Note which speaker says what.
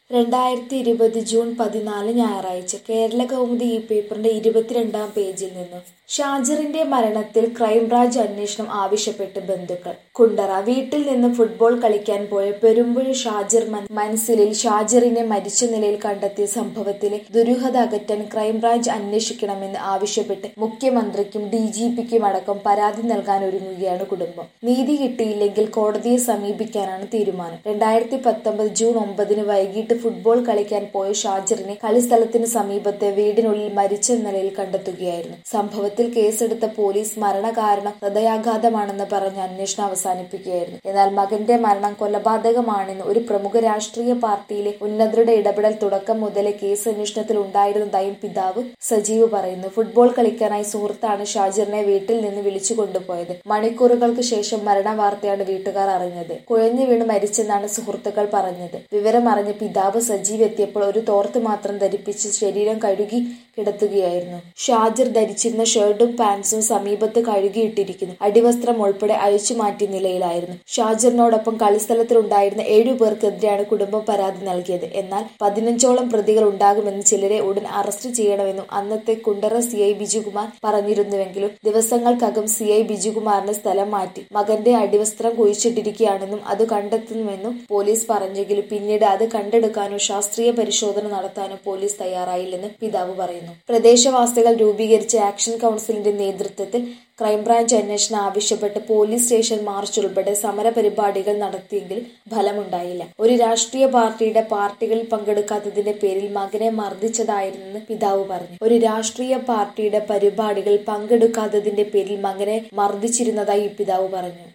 Speaker 1: രണ്ടായിരത്തി ഇരുപത് ജൂൺ പതിനാല് ഞായറാഴ്ച കേരള കൗമുദി ഈ പേപ്പറിന്റെ ഇരുപത്തിരണ്ടാം പേജിൽ നിന്നും ഷാജിറിന്റെ മരണത്തിൽ ക്രൈംബ്രാഞ്ച് അന്വേഷണം ആവശ്യപ്പെട്ട് ബന്ധുക്കൾ കുണ്ടറ വീട്ടിൽ നിന്ന് ഫുട്ബോൾ കളിക്കാൻ പോയ പെരുമ്പുഴ ഷാജിർ മൻ- മൻസിലിൽ ഷാജിറിനെ മരിച്ച നിലയിൽ കണ്ടെത്തിയ സംഭവത്തിലെ ദുരൂഹത അകറ്റാൻ ക്രൈംബ്രാഞ്ച് അന്വേഷിക്കണമെന്ന് ആവശ്യപ്പെട്ട് മുഖ്യമന്ത്രിക്കും ഡി ജി പിക്കും അടക്കം പരാതി നൽകാൻ ഒരുങ്ങുകയാണ് കുടുംബം നീതി കിട്ടിയില്ലെങ്കിൽ കോടതിയെ സമീപിക്കാനാണ് തീരുമാനം രണ്ടായിരത്തി പത്തൊമ്പത് ജൂൺ ഒമ്പതിന് വൈകിട്ട് ഫുട്ബോൾ കളിക്കാൻ പോയ ഷാജിറിനെ കളിസ്ഥലത്തിന് സമീപത്തെ വീടിനുള്ളിൽ മരിച്ച നിലയിൽ കണ്ടെത്തുകയായിരുന്നു സംഭവത്തിൽ കേസെടുത്ത പോലീസ് മരണകാരണം ഹൃദയാഘാതമാണെന്ന് പറഞ്ഞ് അന്വേഷണം അവസാനിപ്പിക്കുകയായിരുന്നു എന്നാൽ മകന്റെ മരണം കൊലപാതകമാണെന്ന് ഒരു പ്രമുഖ രാഷ്ട്രീയ പാർട്ടിയിലെ ഉന്നതരുടെ ഇടപെടൽ തുടക്കം മുതലേ കേസ് അന്വേഷണത്തിൽ ഉണ്ടായിരുന്നതായും പിതാവ് സജീവ് പറയുന്നു ഫുട്ബോൾ കളിക്കാനായി സുഹൃത്താണ് ഷാജിറിനെ വീട്ടിൽ നിന്ന് വിളിച്ചു കൊണ്ടുപോയത് മണിക്കൂറുകൾക്ക് ശേഷം മരണ വാർത്തയാണ് വീട്ടുകാർ അറിഞ്ഞത് കുഴഞ്ഞു വീണ് മരിച്ചെന്നാണ് സുഹൃത്തുക്കൾ പറഞ്ഞത് വിവരം അറിഞ്ഞ പിതാവ് സജീവ് എത്തിയപ്പോൾ ഒരു തോർത്ത് മാത്രം ധരിപ്പിച്ച് ശരീരം കഴുകി കിടത്തുകയായിരുന്നു ഷാജിർ ധരിച്ചിരുന്ന ഷർട്ടും പാൻസും സമീപത്ത് കഴുകിയിട്ടിരിക്കുന്നു അടിവസ്ത്രം ഉൾപ്പെടെ അഴിച്ചു മാറ്റിയ നിലയിലായിരുന്നു ഷാജിറിനോടൊപ്പം കളിസ്ഥലത്തിലുണ്ടായിരുന്ന ഏഴു പേർക്കെതിരെയാണ് കുടുംബം പരാതി നൽകിയത് എന്നാൽ പതിനഞ്ചോളം പ്രതികൾ ഉണ്ടാകുമെന്ന് ചിലരെ ഉടൻ അറസ്റ്റ് ചെയ്യണമെന്നും അന്നത്തെ കുണ്ടറ സി ഐ ബിജുകുമാർ പറഞ്ഞിരുന്നുവെങ്കിലും ദിവസങ്ങൾക്കകം സി ഐ ബിജുകുമാറിന് സ്ഥലം മാറ്റി മകന്റെ അടിവസ്ത്രം കുഴിച്ചിട്ടിരിക്കുകയാണെന്നും അത് കണ്ടെത്തുമെന്നും പോലീസ് പറഞ്ഞെങ്കിലും പിന്നീട് അത് കണ്ടെടുക്കാനോ ശാസ്ത്രീയ പരിശോധന നടത്താനോ പോലീസ് തയ്യാറായില്ലെന്ന് പിതാവ് പറയുന്നു പ്രദേശവാസികൾ രൂപീകരിച്ച ആക്ഷൻ കൗൺസിലിന്റെ നേതൃത്വത്തിൽ ക്രൈംബ്രാഞ്ച് അന്വേഷണം ആവശ്യപ്പെട്ട് പോലീസ് സ്റ്റേഷൻ മാർച്ച് ഉൾപ്പെടെ സമരപരിപാടികൾ നടത്തിയെങ്കിലും ഫലമുണ്ടായില്ല ഒരു രാഷ്ട്രീയ പാർട്ടിയുടെ പാർട്ടികളിൽ പങ്കെടുക്കാത്തതിന്റെ പേരിൽ മകനെ മർദ്ദിച്ചതായിരുന്നെന്ന് പിതാവ് പറഞ്ഞു ഒരു രാഷ്ട്രീയ പാർട്ടിയുടെ പരിപാടികൾ പങ്കെടുക്കാത്തതിന്റെ പേരിൽ മകനെ മർദ്ദിച്ചിരുന്നതായി പിതാവ് പറഞ്ഞു